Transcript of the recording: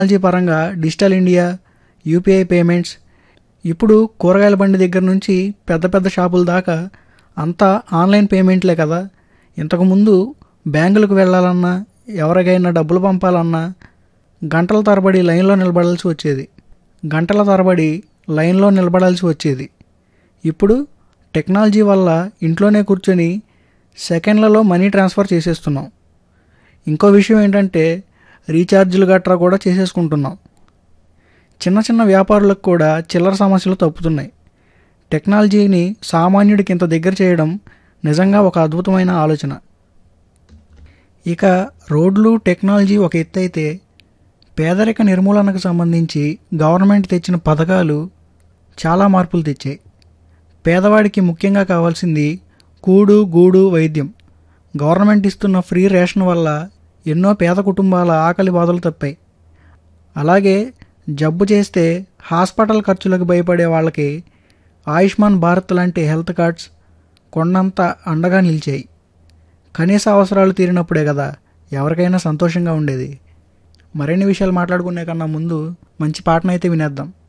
technology పరంగా digital India UPI payments ఇప్పుడు కూరగాయల బండి దగ్గర నుంచి పెద్ద పెద్ద షాపుల దాకా అంతా ఆన్లైన్ పేమెంట్లే కదా ఇంతకుముందు బ్యాంకులకు వెళ్ళాలన్నా ఎవరికైనా డబ్బులు పంపాలన్నా గంటల తరబడి లైన్లో నిలబడాల్సి వచ్చేది గంటల తరబడి లైన్లో నిలబడాల్సి వచ్చేది ఇప్పుడు టెక్నాలజీ వల్ల ఇంట్లోనే కూర్చొని సెకండ్లలో మనీ ట్రాన్స్ఫర్ చేసేస్తున్నాం ఇంకో విషయం ఏంటంటే రీఛార్జీలు గట్రా కూడా చేసేసుకుంటున్నాం చిన్న చిన్న వ్యాపారులకు కూడా చిల్లర సమస్యలు తప్పుతున్నాయి టెక్నాలజీని సామాన్యుడికి ఇంత దగ్గర చేయడం నిజంగా ఒక అద్భుతమైన ఆలోచన ఇక రోడ్లు టెక్నాలజీ ఒక ఎత్తు అయితే పేదరిక నిర్మూలనకు సంబంధించి గవర్నమెంట్ తెచ్చిన పథకాలు చాలా మార్పులు తెచ్చాయి పేదవాడికి ముఖ్యంగా కావాల్సింది కూడు గూడు వైద్యం గవర్నమెంట్ ఇస్తున్న ఫ్రీ రేషన్ వల్ల ఎన్నో పేద కుటుంబాల ఆకలి బాధలు తప్పాయి అలాగే జబ్బు చేస్తే హాస్పిటల్ ఖర్చులకు భయపడే వాళ్ళకి ఆయుష్మాన్ భారత్ లాంటి హెల్త్ కార్డ్స్ కొండంత అండగా నిలిచాయి కనీస అవసరాలు తీరినప్పుడే కదా ఎవరికైనా సంతోషంగా ఉండేది మరిన్ని విషయాలు మాట్లాడుకునే కన్నా ముందు మంచి పాటనైతే వినేద్దాం